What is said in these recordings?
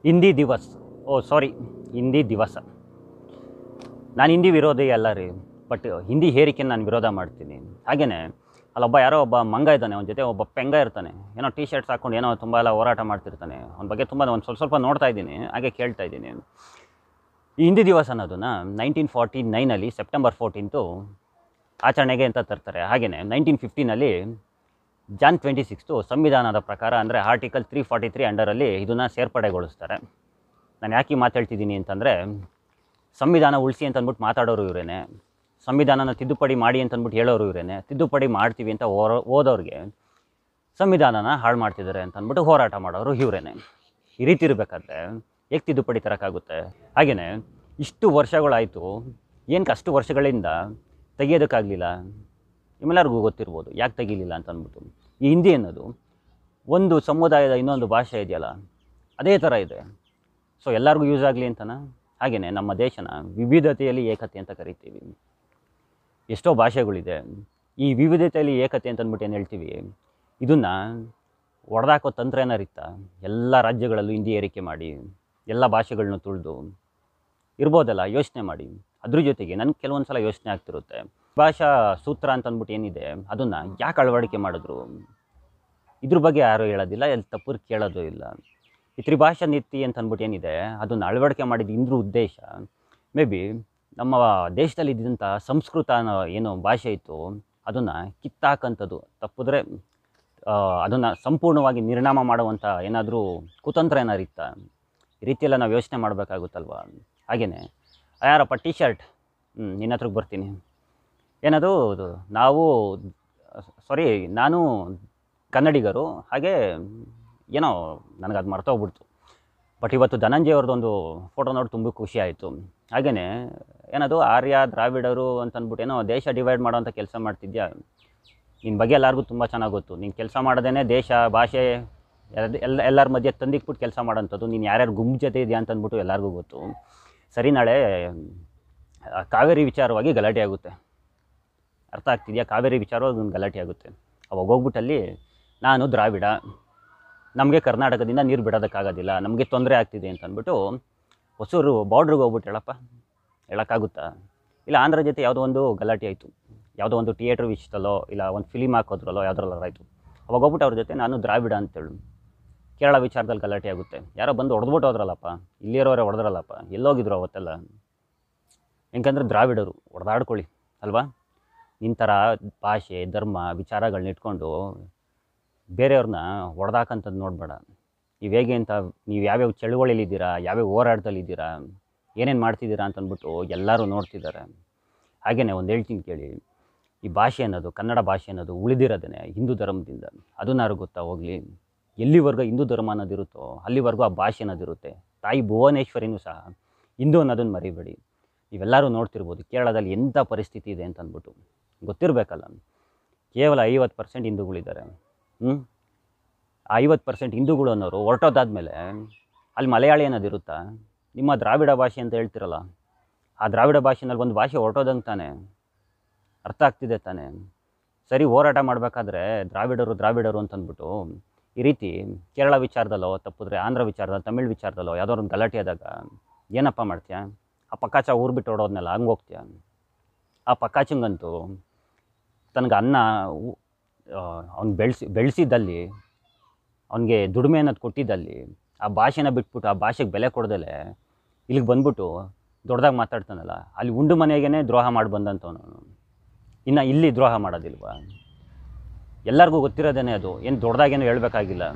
ಹಿಂದಿ ದಿವಸ್ ಓ ಸಾರಿ ಹಿಂದಿ ದಿವಸ ನಾನು ಹಿಂದಿ ವಿರೋಧಿ ಅಲ್ಲ ರೀ ಬಟ್ ಹಿಂದಿ ಹೇರಿಕೆ ನಾನು ವಿರೋಧ ಮಾಡ್ತೀನಿ ಹಾಗೆಯೇ ಅಲ್ಲೊಬ್ಬ ಯಾರೋ ಒಬ್ಬ ಮಂಗ ಇದ್ದಾನೆ ಅವನ ಜೊತೆ ಒಬ್ಬ ಪೆಂಗ ಇರ್ತಾನೆ ಏನೋ ಟಿ ಶರ್ಟ್ಸ್ ಹಾಕ್ಕೊಂಡು ಏನೋ ತುಂಬ ಎಲ್ಲ ಹೋರಾಟ ಮಾಡ್ತಿರ್ತಾನೆ ಅವನ ಬಗ್ಗೆ ತುಂಬ ಒಂದು ಸ್ವಲ್ಪ ಸ್ವಲ್ಪ ನೋಡ್ತಾ ಇದ್ದೀನಿ ಹಾಗೆ ಕೇಳ್ತಾ ಇದ್ದೀನಿ ಈ ಹಿಂದಿ ದಿವಸ ಅನ್ನೋದನ್ನ ನೈನ್ಟೀನ್ ಫಾರ್ಟಿ ನೈನಲ್ಲಿ ಸೆಪ್ಟೆಂಬರ್ ಫೋರ್ಟೀನ್ತು ಆಚರಣೆಗೆ ಅಂತ ತರ್ತಾರೆ ಹಾಗೆಯೇ ನೈನ್ಟೀನ್ ಫಿಫ್ಟೀನಲ್ಲಿ ಜಾನ್ ಟ್ವೆಂಟಿ ಸಿಕ್ಸ್ತು ಸಂವಿಧಾನದ ಪ್ರಕಾರ ಅಂದರೆ ಆರ್ಟಿಕಲ್ ತ್ರೀ ಫಾರ್ಟಿ ತ್ರೀ ಅಂಡರಲ್ಲಿ ಇದನ್ನು ಸೇರ್ಪಡೆಗೊಳಿಸ್ತಾರೆ ನಾನು ಯಾಕೆ ಈ ಮಾತಾಡ್ತಿದ್ದೀನಿ ಅಂತಂದರೆ ಸಂವಿಧಾನ ಉಳಿಸಿ ಅಂತ ಅಂದ್ಬಿಟ್ಟು ಮಾತಾಡೋರು ಇವರೇನೆ ಸಂವಿಧಾನನ ತಿದ್ದುಪಡಿ ಮಾಡಿ ಅಂತ ಅಂದ್ಬಿಟ್ಟು ಹೇಳೋರು ಇವರೇನೆ ತಿದ್ದುಪಡಿ ಮಾಡ್ತೀವಿ ಅಂತ ಓರೋ ಓದೋರಿಗೆ ಸಂವಿಧಾನನ ಹಾಳು ಮಾಡ್ತಿದ್ದಾರೆ ಅಂತ ಅಂದ್ಬಿಟ್ಟು ಹೋರಾಟ ಮಾಡೋರು ಇವರೇನೆ ಈ ರೀತಿ ಇರಬೇಕಾದ್ರೆ ಹೇಗೆ ತಿದ್ದುಪಡಿ ತರೋಕ್ಕಾಗುತ್ತೆ ಹಾಗೆಯೇ ಇಷ್ಟು ವರ್ಷಗಳಾಯಿತು ಏನಕ್ಕೆ ಅಷ್ಟು ವರ್ಷಗಳಿಂದ ತೆಗಿಯೋದಕ್ಕಾಗಲಿಲ್ಲ ನಿಮ್ಮೆಲ್ಲರಿಗೂ ಗೊತ್ತಿರ್ಬೋದು ಯಾಕೆ ತೆಗಿಲಿಲ್ಲ ಅಂತ ಅಂದ್ಬಿಟ್ಟು ಈ ಹಿಂದಿ ಅನ್ನೋದು ಒಂದು ಸಮುದಾಯದ ಇನ್ನೊಂದು ಭಾಷೆ ಇದೆಯಲ್ಲ ಅದೇ ಥರ ಇದೆ ಸೊ ಎಲ್ಲರಿಗೂ ಯೂಸ್ ಆಗಲಿ ಅಂತನ ಹಾಗೆಯೇ ನಮ್ಮ ದೇಶನ ವಿವಿಧತೆಯಲ್ಲಿ ಏಕತೆ ಅಂತ ಕರಿತೀವಿ ಎಷ್ಟೋ ಭಾಷೆಗಳಿದೆ ಈ ವಿವಿಧತೆಯಲ್ಲಿ ಏಕತೆ ಅಂತ ಅಂದ್ಬಿಟ್ಟು ಏನು ಹೇಳ್ತೀವಿ ಇದನ್ನು ಒಡೆದಾಕೋ ತಂತ್ರ ಏನಾರಿತ್ತ ಎಲ್ಲ ರಾಜ್ಯಗಳಲ್ಲೂ ಹಿಂದಿ ಏರಿಕೆ ಮಾಡಿ ಎಲ್ಲ ಭಾಷೆಗಳನ್ನ ತುಳಿದು ಇರ್ಬೋದಲ್ಲ ಯೋಚನೆ ಮಾಡಿ ಅದ್ರ ಜೊತೆಗೆ ನನಗೆ ಕೆಲವೊಂದು ಸಲ ಯೋಚನೆ ಆಗ್ತಿರುತ್ತೆ ಭಾಷಾ ಸೂತ್ರ ಅಂತ ಅಂದ್ಬಿಟ್ಟು ಏನಿದೆ ಅದನ್ನು ಯಾಕೆ ಅಳವಡಿಕೆ ಮಾಡಿದ್ರು ಇದ್ರ ಬಗ್ಗೆ ಯಾರೂ ಹೇಳೋದಿಲ್ಲ ಎಲ್ಲಿ ತಪ್ಪು ಕೇಳೋದು ಇಲ್ಲ ಈ ತ್ರಿಭಾಷಾ ನೀತಿ ಅಂತ ಅಂದ್ಬಿಟ್ಟು ಏನಿದೆ ಅದನ್ನು ಅಳವಡಿಕೆ ಮಾಡಿದ ಇಂದ್ರ ಉದ್ದೇಶ ಮೇ ಬಿ ನಮ್ಮ ದೇಶದಲ್ಲಿ ಇದ್ದಂಥ ಸಂಸ್ಕೃತ ಅನ್ನೋ ಏನು ಭಾಷೆ ಇತ್ತು ಅದನ್ನು ಕಿತ್ತಾಕಂಥದ್ದು ತಪ್ಪಿದ್ರೆ ಅದನ್ನು ಸಂಪೂರ್ಣವಾಗಿ ನಿರ್ನಾಮ ಮಾಡುವಂಥ ಏನಾದರೂ ಕುತಂತ್ರ ಏನಾರು ಇತ್ತಾ ಈ ರೀತಿಯೆಲ್ಲ ನಾವು ಯೋಚನೆ ಮಾಡಬೇಕಾಗುತ್ತಲ್ವ ಹಾಗೆಯೇ ಯಾರಪ್ಪ ಟಿ ಶರ್ಟ್ ಹ್ಞೂ ನಿನ್ನ ಹತ್ರಕ್ಕೆ ಬರ್ತೀನಿ ಏನದು ಅದು ನಾವು ಸಾರಿ ನಾನು ಕನ್ನಡಿಗರು ಹಾಗೆ ಏನೋ ನನಗೆ ಅದು ಮರ್ತೋಗ್ಬಿಡ್ತು ಬಟ್ ಇವತ್ತು ಧನಂಜಯ ಅವ್ರದ್ದೊಂದು ಫೋಟೋ ನೋಡಿ ತುಂಬ ಖುಷಿ ಆಯಿತು ಹಾಗೆಯೇ ಏನದು ಆರ್ಯ ದ್ರಾವಿಡರು ಅಂತ ಅಂದ್ಬಿಟ್ಟು ಏನೋ ದೇಶ ಡಿವೈಡ್ ಮಾಡೋವಂಥ ಕೆಲಸ ಮಾಡ್ತಿದ್ಯಾ ನಿನ್ನ ಬಗ್ಗೆ ಎಲ್ಲರಿಗೂ ತುಂಬ ಚೆನ್ನಾಗಿ ಗೊತ್ತು ನೀನು ಕೆಲಸ ಮಾಡೋದೇ ದೇಶ ಭಾಷೆ ಎಲ್ಲ ಎಲ್ಲ ಎಲ್ಲರ ಮಧ್ಯೆ ತಂದಿಕ್ಬಿಟ್ಟು ಕೆಲಸ ಮಾಡೋಂಥದ್ದು ನೀನು ಯಾರ್ಯಾರು ಗುಂಪು ಜೊತೆ ಇದೆಯಾ ಅಂತ ಅಂದ್ಬಿಟ್ಟು ಎಲ್ಲರಿಗೂ ಗೊತ್ತು ಸರಿ ನಾಳೆ ಆ, ಕಾವೇರಿ ವಿಚಾರವಾಗಿ ಗಲಾಟೆ ಆಗುತ್ತೆ ಅರ್ಥ ಆಗ್ತಿದೆಯಾ ಕಾವೇರಿ ವಿಚಾರವಾಗಿ ಒಂದು ಗಲಾಟೆ ಆಗುತ್ತೆ ಅವಾಗ ಹೋಗ್ಬಿಟ್ಟಲ್ಲಿ ನಾನು ದ್ರಾವಿಡ ನಮಗೆ ಕರ್ನಾಟಕದಿಂದ ನೀರು ಬಿಡೋದಕ್ಕಾಗೋದಿಲ್ಲ ನಮಗೆ ತೊಂದರೆ ಆಗ್ತಿದೆ ಅಂತ ಅಂದ್ಬಿಟ್ಟು ಹೊಸೂರು ಬಾರ್ಡ್ರಿಗೆ ಹೋಗ್ಬಿಟ್ಟು ಹೇಳಪ್ಪ ಹೇಳೋಕ್ಕಾಗುತ್ತಾ ಇಲ್ಲ ಆಂಧ್ರ ಜೊತೆ ಯಾವುದೋ ಒಂದು ಗಲಾಟೆ ಆಯಿತು ಯಾವುದೋ ಒಂದು ಥಿಯೇಟ್ರ್ ವಿಷಯದಲ್ಲೋ ಇಲ್ಲ ಒಂದು ಫಿಲಿಮ್ ಹಾಕೋದ್ರಲ್ಲೋ ಯಾವುದ್ರಲ್ಲೋ ಆಯಿತು ಅವಾಗ ಹೋಗ್ಬಿಟ್ಟು ಅವ್ರ ಜೊತೆ ನಾನು ದ್ರಾವಿಡ ಅಂತೇಳು ಕೇರಳ ವಿಚಾರದಲ್ಲಿ ಗಲಾಟೆ ಆಗುತ್ತೆ ಯಾರೋ ಬಂದು ಹೊಡೆದ್ಬಿಟ್ಟು ಹೋದ್ರಲ್ಲಪ್ಪ ಇಲ್ಲಿರೋರೇ ಹೊಡೆದ್ರಲ್ಲಪ್ಪ ಎಲ್ಲೋಗಿದ್ರು ಅವತ್ತೆಲ್ಲ ಹೆಂಗಂದ್ರೆ ದ್ರಾವಿಡರು ಹೊಡೆದಾಡ್ಕೊಳ್ಳಿ ಅಲ್ವಾ ನಿನ್ನ ಥರ ಭಾಷೆ ಧರ್ಮ ವಿಚಾರಗಳನ್ನ ಇಟ್ಕೊಂಡು ಬೇರೆಯವ್ರನ್ನ ಹೊಡೆದಾಕಂಥದ್ದು ನೋಡಬೇಡ ನೀವು ಹೇಗೆ ಅಂತ ನೀವು ಯಾವ್ಯಾವ ಚಳುವಳಿಲಿದ್ದೀರಾ ಯಾವ್ಯಾವ ಹೋರಾಟದಲ್ಲಿದ್ದೀರಾ ಏನೇನು ಮಾಡ್ತಿದ್ದೀರಾ ಅಂತ ಅಂದ್ಬಿಟ್ಟು ಎಲ್ಲರೂ ನೋಡ್ತಿದ್ದಾರೆ ಹಾಗೆಯೇ ಒಂದು ಹೇಳ್ತೀನಿ ಕೇಳಿ ಈ ಭಾಷೆ ಅನ್ನೋದು ಕನ್ನಡ ಭಾಷೆ ಅನ್ನೋದು ಉಳಿದಿರೋದೇ ಹಿಂದೂ ಧರ್ಮದಿಂದ ಅದನ್ನಾರು ಗೊತ್ತಾ ಹೋಗಲಿ ಎಲ್ಲಿವರೆಗೂ ಹಿಂದೂ ಧರ್ಮ ಅನ್ನೋದಿರುತ್ತೋ ಅಲ್ಲಿವರೆಗೂ ಆ ಭಾಷೆ ಅನ್ನೋದಿರುತ್ತೆ ತಾಯಿ ಭುವನೇಶ್ವರಿನೂ ಸಹ ಹಿಂದೂ ಅನ್ನೋದನ್ನು ಮರಿಬೇಡಿ ನೀವೆಲ್ಲರೂ ನೋಡ್ತಿರ್ಬೋದು ಕೇರಳದಲ್ಲಿ ಎಂಥ ಪರಿಸ್ಥಿತಿ ಇದೆ ಅಂತ ಅಂದ್ಬಿಟ್ಟು ಗೊತ್ತಿರಬೇಕಲ್ಲ ಕೇವಲ ಐವತ್ತು ಪರ್ಸೆಂಟ್ ಹಿಂದೂಗಳಿದ್ದಾರೆ ಹ್ಞೂ ಆ ಐವತ್ತು ಪರ್ಸೆಂಟ್ ಹಿಂದೂಗಳು ಅನ್ನೋರು ಹೊರಟೋದಾದ್ಮೇಲೆ ಅಲ್ಲಿ ಮಲಯಾಳಿ ಅನ್ನೋದಿರುತ್ತಾ ನಿಮ್ಮ ದ್ರಾವಿಡ ಭಾಷೆ ಅಂತ ಹೇಳ್ತಿರಲ್ಲ ಆ ದ್ರಾವಿಡ ಭಾಷೆನಲ್ಲಿ ಒಂದು ಭಾಷೆ ಹೊರಟೋದಂಗೆ ತಾನೆ ಅರ್ಥ ಆಗ್ತಿದೆ ತಾನೆ ಸರಿ ಹೋರಾಟ ಮಾಡಬೇಕಾದ್ರೆ ದ್ರಾವಿಡರು ದ್ರಾವಿಡರು ಅಂತಂದ್ಬಿಟ್ಟು ಈ ರೀತಿ ಕೇರಳ ವಿಚಾರದಲ್ಲೋ ತಪ್ಪಿದ್ರೆ ಆಂಧ್ರ ವಿಚಾರದಲ್ಲಿ ತಮಿಳ್ ವಿಚಾರದಲ್ಲೋ ಯಾವುದೋ ಒಂದು ಗಲಾಟೆ ಆದಾಗ ಏನಪ್ಪ ಮಾಡ್ತೀಯ ಆ ಪಕ್ಕಾಚ ಊರು ಬಿಟ್ಟು ಹೊಡೋದ್ನೆಲ್ಲ ಹಂಗೆ ಹೋಗ್ತೀಯ ಆ ಪಕ್ಕಾಚಂಗಂತೂ ತನಗೆ ಅನ್ನ ಅವ್ನು ಬೆಳೆಸಿ ಬೆಳೆಸಿದ್ದಲ್ಲಿ ಅವನಿಗೆ ದುಡಿಮೆ ಅನ್ನೋದು ಕೊಟ್ಟಿದ್ದಲ್ಲಿ ಆ ಭಾಷೆನ ಬಿಟ್ಬಿಟ್ಟು ಆ ಭಾಷೆಗೆ ಬೆಲೆ ಕೊಡ್ದಲೆ ಇಲ್ಲಿಗೆ ಬಂದ್ಬಿಟ್ಟು ದೊಡ್ಡದಾಗಿ ಮಾತಾಡ್ತಾನಲ್ಲ ಅಲ್ಲಿ ಉಂಡು ಮನೆಗೇ ದ್ರೋಹ ಮಾಡಿ ಬಂದಂಥವನು ಇನ್ನು ಇಲ್ಲಿ ದ್ರೋಹ ಮಾಡೋದಿಲ್ವಾ ಎಲ್ಲರಿಗೂ ಗೊತ್ತಿರೋದೇನೆ ಅದು ಏನು ದೊಡ್ಡದಾಗೇನು ಹೇಳಬೇಕಾಗಿಲ್ಲ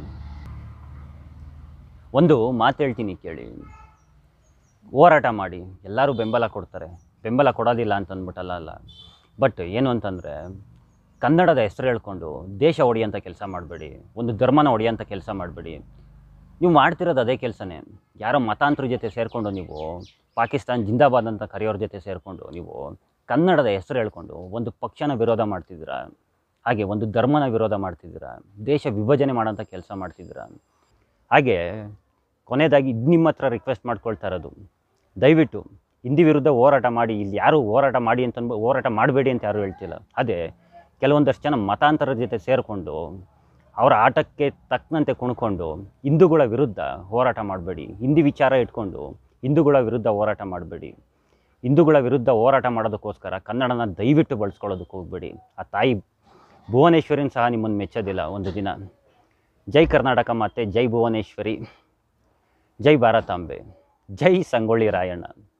ಒಂದು ಮಾತು ಹೇಳ್ತೀನಿ ಕೇಳಿ ಹೋರಾಟ ಮಾಡಿ ಎಲ್ಲರೂ ಬೆಂಬಲ ಕೊಡ್ತಾರೆ ಬೆಂಬಲ ಕೊಡೋದಿಲ್ಲ ಅಂತ ಅಂದ್ಬಿಟ್ಟಲ್ಲ ಅಲ್ಲ ಬಟ್ ಏನು ಅಂತಂದರೆ ಕನ್ನಡದ ಹೆಸರು ಹೇಳ್ಕೊಂಡು ದೇಶ ಹೊಡೆಯೋಂಥ ಕೆಲಸ ಮಾಡಬೇಡಿ ಒಂದು ಧರ್ಮನ ಹೊಡೆಯೋಂಥ ಕೆಲಸ ಮಾಡಬೇಡಿ ನೀವು ಮಾಡ್ತಿರೋದು ಅದೇ ಕೆಲಸನೇ ಯಾರೋ ಮತಾಂತರ ಜೊತೆ ಸೇರಿಕೊಂಡು ನೀವು ಪಾಕಿಸ್ತಾನ್ ಜಿಂದಾಬಾದ್ ಅಂತ ಕರೆಯೋರ ಜೊತೆ ಸೇರಿಕೊಂಡು ನೀವು ಕನ್ನಡದ ಹೆಸರು ಹೇಳ್ಕೊಂಡು ಒಂದು ಪಕ್ಷನ ವಿರೋಧ ಮಾಡ್ತಿದ್ದೀರಾ ಹಾಗೆ ಒಂದು ಧರ್ಮನ ವಿರೋಧ ಮಾಡ್ತಿದ್ದೀರಾ ದೇಶ ವಿಭಜನೆ ಮಾಡೋಂಥ ಕೆಲಸ ಮಾಡ್ತಿದ್ದೀರಾ ಹಾಗೆ ಕೊನೆಯದಾಗಿ ಇದು ನಿಮ್ಮ ಹತ್ರ ರಿಕ್ವೆಸ್ಟ್ ಮಾಡ್ಕೊಳ್ತಾ ಇರೋದು ದಯವಿಟ್ಟು ಹಿಂದಿ ವಿರುದ್ಧ ಹೋರಾಟ ಮಾಡಿ ಇಲ್ಲಿ ಯಾರು ಹೋರಾಟ ಮಾಡಿ ಅಂತಂದು ಹೋರಾಟ ಮಾಡಬೇಡಿ ಅಂತ ಯಾರು ಹೇಳ್ತಿಲ್ಲ ಅದೇ ಕೆಲವೊಂದಷ್ಟು ಜನ ಮತಾಂತರದ ಜೊತೆ ಸೇರಿಕೊಂಡು ಅವರ ಆಟಕ್ಕೆ ತಕ್ಕಂತೆ ಕುಣ್ಕೊಂಡು ಹಿಂದೂಗಳ ವಿರುದ್ಧ ಹೋರಾಟ ಮಾಡಬೇಡಿ ಹಿಂದಿ ವಿಚಾರ ಇಟ್ಕೊಂಡು ಹಿಂದೂಗಳ ವಿರುದ್ಧ ಹೋರಾಟ ಮಾಡಬೇಡಿ ಹಿಂದೂಗಳ ವಿರುದ್ಧ ಹೋರಾಟ ಮಾಡೋದಕ್ಕೋಸ್ಕರ ಕನ್ನಡನ ದಯವಿಟ್ಟು ಬಳಸ್ಕೊಳ್ಳೋದಕ್ಕೆ ಹೋಗಬೇಡಿ ಆ ತಾಯಿ ಭುವನೇಶ್ವರಿನ ಸಹ ನಿಮ್ಮನ್ನು ಮೆಚ್ಚೋದಿಲ್ಲ ಒಂದು ದಿನ ಜೈ ಕರ್ನಾಟಕ ಮಾತೆ ಜೈ ಭುವನೇಶ್ವರಿ ಜೈ ಭಾರತಾಂಬೆ ಜೈ ಸಂಗೊಳ್ಳಿ ರಾಯಣ್ಣ